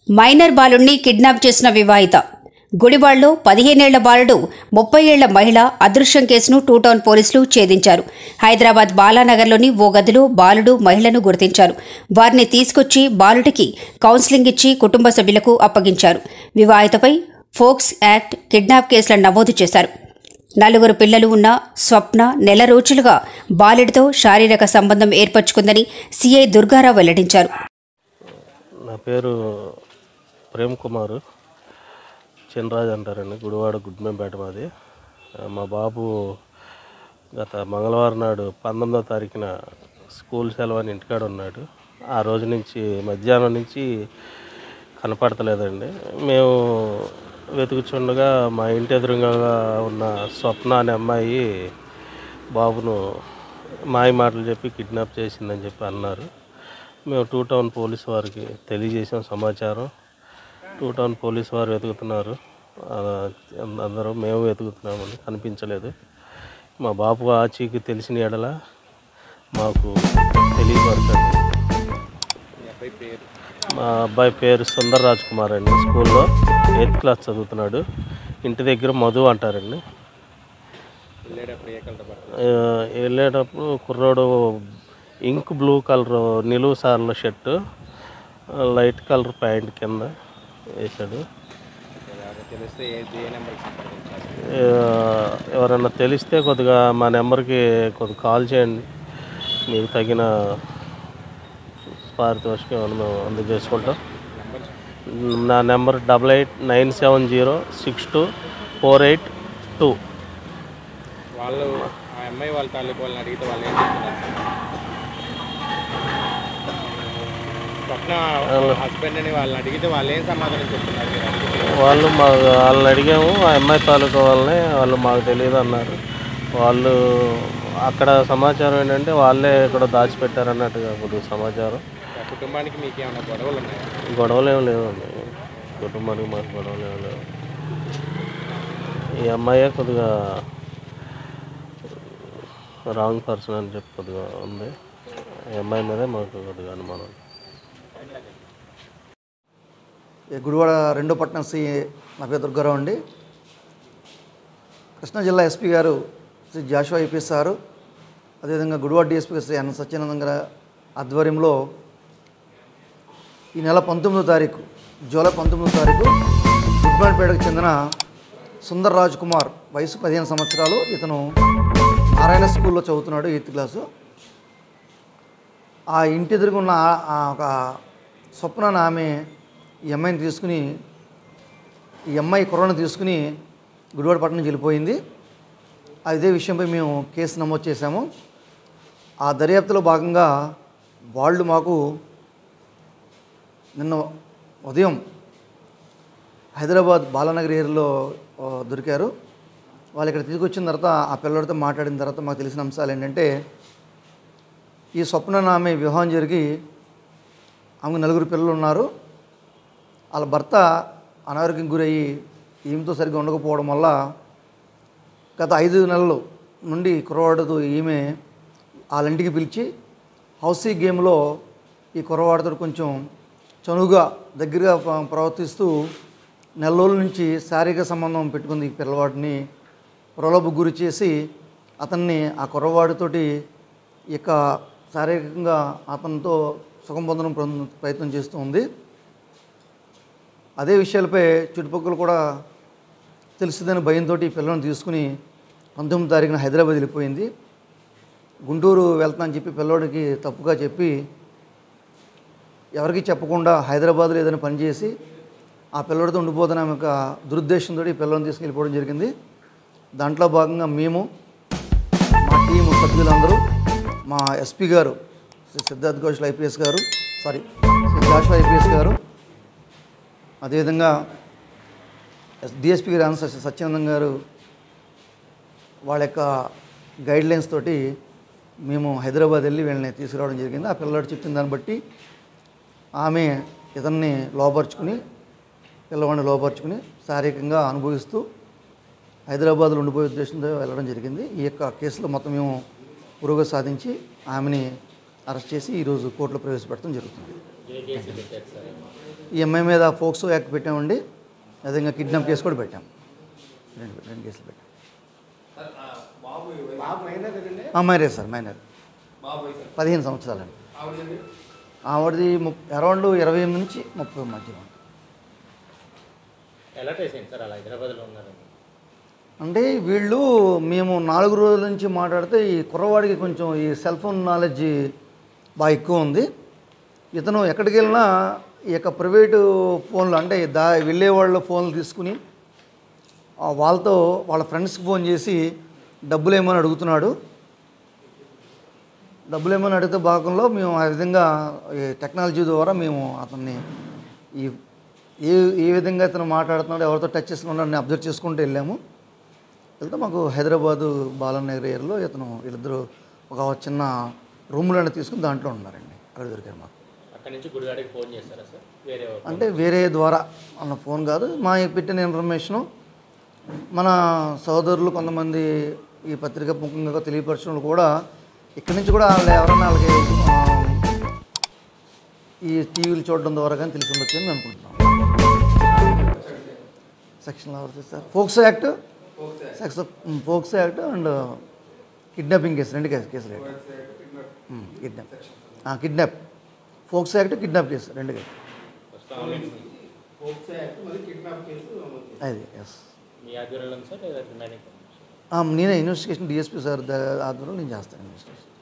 Minor బాలుణ్ణి kidnap చేసిన వివాహిత గుడివాడలో పదిహేనేళ్ల బాలుడు ముప్పై ఏళ్ల మహిళ అదృశ్యం కేసును టూ టౌన్ పోలీసులు ఛేదించారు హైదరాబాద్ బాలానగర్లోని ఓ గదిలో బాలుడు మహిళను గుర్తించారు వారిని తీసుకొచ్చి బాలుడికి కౌన్సిలింగ్ ఇచ్చి కుటుంబ సభ్యులకు అప్పగించారు వివాహితపై ఫోక్స్ యాక్ట్ కిడ్నాప్ కేసులను నమోదు చేశారు నలుగురు పిల్లలు ఉన్న స్వప్న నెల రోజులుగా బాలుడితో శారీరక సంబంధం ఏర్పరచుకుందని సీఐ దుర్గారావు వెల్లడించారు నా పేరు ప్రేమ్ కుమార్ చినరాజు అంటారండి గుడివాడ గుడ్మెంపేట మాది ఆ, మా బాబు గత మంగళవారం నాడు పంతొమ్మిదో తారీఖున స్కూల్ సెలవు అని ఇంటికాడ ఉన్నాడు ఆ రోజు నుంచి మధ్యాహ్నం నుంచి కనపడతలేదండి మేము వెతుకుచుండగా మా ఇంటి ఎదురుగా ఉన్న స్వప్న అనే అమ్మాయి బాబును మాయ మాటలు చెప్పి కిడ్నాప్ చేసిందని చెప్పి అన్నారు మేము టూ టౌన్ పోలీస్ వారికి తెలియజేసాం సమాచారం టూ టౌన్ పోలీస్ వారు వెతుకుతున్నారు ఆ, అందరూ మేము వెతుకుతున్నామని కనిపించలేదు మా బాబు ఆచీకి తెలిసిన ఎడల మాకు తెలియపరచండి మా అబ్బాయి పేరు సుందర్ రాజ్ కుమార్ అండి స్కూల్లో ఎయిత్ క్లాస్ చదువుతున్నాడు ఇంటి దగ్గర మధు అంటారండి ఆ, వెళ్ళేటప్పుడు కుర్రోడు ఇంక్ బ్లూ కలర్ నిలువు సార్ల షర్టు లైట్ కలర్ ప్యాంట్ కింద వేశాడు ఆ, ఎవరన్నా తెలిస్తే కొద్దిగా మా నెంబర్కి కొద్దిగా కాల్ చేయండి మీకు తగిన పారితోషికం ఏమైనా మేము అందజేసుకుంటాం నా number double eight nine seven zero six two four eight two వాళ్ళు ఆ అమ్మాయి వాళ్ళ తాలూకు వాళ్ళని అడిగితే వాళ్ళు ఏం చెప్తున్నారు సార్ స్వప్న హస్బెండ్ అని వాళ్ళని అడిగితే వాళ్ళు ఏం సమాధానం చెప్తున్నారు మీరు అడిగితే వాళ్ళు మా వాళ్ళని అడిగాము ఆ అమ్మాయి తాలూకా వాళ్ళని వాళ్ళు మాకు తెలియదు అన్నారు వాళ్ళు అక్కడ సమాచారం ఏంటంటే వాళ్ళే ఇక్కడ దాచిపెట్టారన్నట్టుగా కొద్దిగా సమాచారం ఆ కుటుంబానికి మీకు ఏమైనా గొడవలు ఉన్నాయా గొడవలు ఏమి లేవండి కుటుంబానికి మాకు గొడవలు ఏమి లేవు ఈ అమ్మాయే కొద్దిగా రాంగ్ పర్సన్ అని చెప్పి కొద్దిగా ఉంది ఈ అమ్మాయి మీదే మాకు కొద్దిగా అనుమానం ఈ గుడివాడ రెండో పట్టణం సి నా పేరు దుర్గారావు అండి కృష్ణా జిల్లా ఎస్పీ గారు శ్రీ జాషువా ఐపీఎస్ సారు అదేవిధంగా గుడివాడ డిఎస్పీ శ్రీ అన్న సత్యానందం గారి ఆధ్వర్యంలో ఈ నెల పంతొమ్మిదో తారీఖు జూలై పంతొమ్మిదో తారీఖు గుడ్మాన్పేటకు చెందిన సుందర్ రాజ్ కుమార్ వయసు పదిహేను సంవత్సరాలు ఇతను నారాయణ స్కూల్లో చదువుతున్నాడు ఎయిత్ క్లాసు ఆ ఇంటి ఎదురుగున్న ఆ- ఆ ఒక స్వప్న అనే ఆమె ఈ అమ్మాయిని తీసుకుని ఈ అమ్మాయి కుర్రను తీసుకుని గుడివాడ పట్టణం వెళ్ళిపోయింది అదే విషయంపై మేము కేసు నమోదు చేశాము ఆ దర్యాప్తులో భాగంగా వాళ్ళు మాకు నిన్న ఉదయం హైదరాబాద్ బాలానగర్ ఏరియాలో ఆ, దొరికారు వాళ్ళు ఇక్కడ తీసుకొచ్చిన తర్వాత ఆ పిల్లడితో మాట్లాడిన తర్వాత మాకు తెలిసిన అంశాలు ఏంటంటే ఈ స్వప్న ఆమె వివాహం జరిగి ఆమెకు నలుగురు పిల్లలు ఉన్నారు వాళ్ళ భర్త అనారోగ్యం గురయ్యి ఈమెతో సరిగ్గా ఉండకపోవడం వల్ల గత ఐదు నెలలు నుండి కుర్రవాడుతో ఈమె వాళ్ళ ఇంటికి పిలిచి హౌసీ గేమ్లో ఈ కుర్రవాడితో కొంచెం చనువుగా దగ్గరగా ప్ర- ప్రవర్తిస్తూ నెల రోజుల నుంచి శారీరక సంబంధం పెట్టుకుంది ఈ పిల్లవాడిని ప్రలోభకు గురి చేసి అతన్ని ఆ కుర్రవాడితోటి ఇక శారీరకంగా అతనితో సుఖం పొందడం ప్ర- ప్రయత్నం చేస్తూ ఉంది అదే విషయాలపై చుట్టుపక్కల కూడా తెలుస్తుందని భయంతో ఈ పిల్లలను తీసుకుని పంతొమ్మిది తారీఖున హైదరాబాద్ వెళ్ళిపోయింది గుంటూరు వెళ్తానని చెప్పి పిల్లోడికి తప్పుగా చెప్పి ఎవరికి చెప్పకుండా హైదరాబాద్లో ఏదైనా పని చేసి ఆ పిల్లడితో ఉండిపోతున్న ఆమె యొక్క దురుద్దేశంతో ఈ పిల్లల్ని తీసుకెళ్ళిపోవడం జరిగింది దాంట్లో భాగంగా మేము మా టీము సభ్యులందరూ మా ఎస్పీ గారు శ్రీ సిద్ధార్థ్ ఘోష్ ఐపీఎస్ గారు సారీ శ్రీ జాషువా ఐపీఎస్ గారు అదేవిధంగా ఎస్ డిఎస్పీ గారు ఆనంద్ సత్య- సత్యానందం గారు వాళ్ళ యొక్క గైడ్ లైన్స్ తోటి మేము హైదరాబాద్ వెళ్ళి వీళ్ళని తీసుకురావడం జరిగింది ఆ పిల్లవాడు చెప్పిన దాన్ని బట్టి ఆమె ఇతన్ని లోపరుచుకుని పిల్లవాడిని లోపరుచుకుని శారీరకంగా అనుభవిస్తూ హైదరాబాద్లో ఉండిపోయే ఉద్దేశంతో వెళ్ళడం జరిగింది ఈ యొక్క కేసులో మొత్తం మేము పురోగతి సాధించి ఆమెని అరెస్ట్ చేసి ఈరోజు కోర్టులో ప్రవేశపెట్టడం జరుగుతుంది ఈ అమ్మాయి మీద ఫోక్సో యాక్ట్ పెట్టామండి అదేవిధంగా కిడ్నాప్ కేసు కూడా పెట్టాం రెండు రెండు కేసులు పెట్టాం బాబు అయినా కదండి ఆ, మైనర్ సార్ మైనర్ పదిహేను సంవత్సరాలండి ఆవిడది ముప్ అరౌండ్ ఇరవై ఎనిమిది నుంచి ముప్పై మధ్యలో ఎలా చేసింది సార్ అలా హైదరాబాద్లో ఉన్నారండి అంటే వీళ్ళు మేము నాలుగు రోజుల నుంచి మాట్లాడితే ఈ కుర్రవాడికి కొంచెం ఈ సెల్ ఫోన్ నాలెడ్జ్ బాగా ఎక్కువ ఉంది ఇతను ఎక్కడికి వెళ్ళినా ఈ యొక్క ప్రైవేటు ఫోన్లు అంటే దా వెళ్ళే వాళ్ళ ఫోన్లు తీసుకుని ఆ వాళ్ళతో వాళ్ళ ఫ్రెండ్స్కి ఫోన్ చేసి డబ్బులు ఏమని అడుగుతున్నాడు డబ్బులు ఏమని అడిగితే భాగంలో మేము ఆ విధంగా ఈ టెక్నాలజీ ద్వారా మేము అతన్ని ఈ ఏ ఏ విధంగా ఇతను మాట్లాడుతున్నాడు ఎవరితో టచ్ చేసుకున్నాడని అబ్జర్వ్ చేసుకుంటూ వెళ్ళాము వెళ్తే మాకు హైదరాబాదు బాలనగర్ ఏరియాలో ఇతను వీళ్ళిద్దరూ ఒక చిన్న రూమ్లోనే తీసుకుని దాంట్లో ఉన్నారండి అక్కడ దొరికారు మాకు అక్కడి నుంచి గుడివాడికి ఫోన్ చేశారా సార్ వేరే వాళ్ళు? అంటే వేరే ద్వారా అన్న ఫోన్ కాదు మా పెట్టిన ఇన్ఫర్మేషను మన సోదరులు కొంతమంది ఈ పత్రిక ముఖంగా తెలియపరచడం కూడా ఇక్కడి నుంచి కూడా వాళ్ళు ఎవరైనా వాళ్ళకి ఆ, ఈ టీవీలు చూడడం ద్వారా కానీ తెలిసి ఉండొచ్చు అని అనుకుంటున్నాం సెక్షన్ ఎవరు sir POCSO act sex POCSO act and kidnapping case రెండు కేసు కేసులు kidnap kidnap POCSO act kidnap case రెండు కేసు అది ఎస్ మీ ఆధ్వర్యంలో ఉంది సార్ లేదా రిమైనింగ్ నేనే ఇన్వెస్టిగేషన్ డిఎస్పీ సార్ ద- ఆధ్వర్యంలో నేను చేస్తాను ఇన్వెస్టిగేషన్